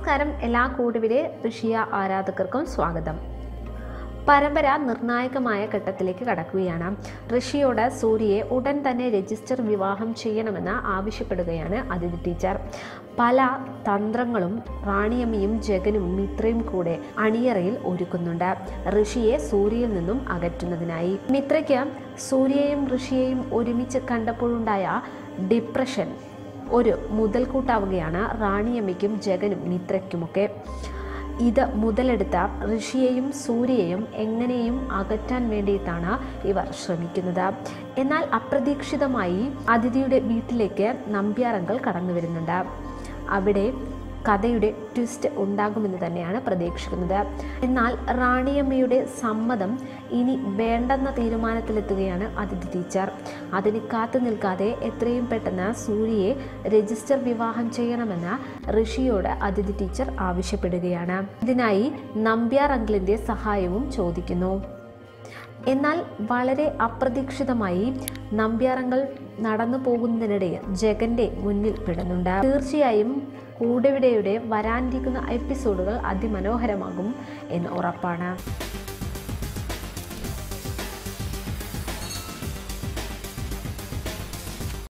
നമസ്കാരം എല്ലാ കൂട്ടുവിലെ ഋഷിയ ആരാധകർക്കും സ്വാഗതം പരമ്പര നിർണായകമായ ഘട്ടത്തിലേക്ക് കടക്കുകയാണ് ഋഷിയോട് സൂര്യയെ ഉടൻ തന്നെ രജിസ്റ്റർ വിവാഹം ചെയ്യണമെന്ന് ആവശ്യപ്പെടുകയാണ് അതിഥി ടീച്ചർ പല തന്ത്രങ്ങളും റാണിയമ്മയും ജഗനും മിത്രയും കൂടെ അണിയറയിൽ ഒരുക്കുന്നുണ്ട് ഋഷിയെ സൂര്യയിൽ നിന്നും അകറ്റുന്നതിനായി മിത്രയ്ക്ക് സൂര്യയെയും ഋഷിയെയും ഒരുമിച്ച് കണ്ടപ്പോഴുണ്ടായ ഡിപ്രഷൻ ഒരു മുതൽക്കൂട്ടാവുകയാണ് റാണിയമ്മയ്ക്കും ജഗനും മിത്രയ്ക്കുമൊക്കെ ഇത് മുതലെടുത്ത ഋഷിയെയും സൂര്യയെയും എങ്ങനെയും അകറ്റാൻ വേണ്ടിയിട്ടാണ് ഇവർ ശ്രമിക്കുന്നത് എന്നാൽ അപ്രതീക്ഷിതമായി അതിഥിയുടെ വീട്ടിലേക്ക് നമ്പ്യാറങ്കൾ കടന്നു വരുന്നുണ്ട് അവിടെ കഥയുടെ ട്വിസ്റ്റ് ഉണ്ടാകുമെന്ന് തന്നെയാണ് പ്രതീക്ഷിക്കുന്നത് എന്നാൽ റാണിയമ്മയുടെ സമ്മതം ഇനി വേണ്ടെന്ന തീരുമാനത്തിലെത്തുകയാണ് അതിഥി ടീച്ചർ അതിന് കാത്തു നിൽക്കാതെ എത്രയും പെട്ടെന്ന് സൂര്യയെ രജിസ്റ്റർ വിവാഹം ചെയ്യണമെന്ന് ഋഷിയോട് അതിഥി ടീച്ചർ ആവശ്യപ്പെടുകയാണ് ഇതിനായി നമ്പ്യാർ അങ്കിളിൻ്റെ സഹായവും ചോദിക്കുന്നു എന്നാൽ വളരെ അപ്രതീക്ഷിതമായി നമ്പ്യാറങ്ങൾ നടന്നു പോകുന്നതിനിടെ ജഗന്റെ മുന്നിൽ പെടുന്നുണ്ട് തീർച്ചയായും കൂടെവിടെയുടെ വരാനിരിക്കുന്ന എപ്പിസോഡുകൾ അതിമനോഹരമാകും എന്ന് ഉറപ്പാണ്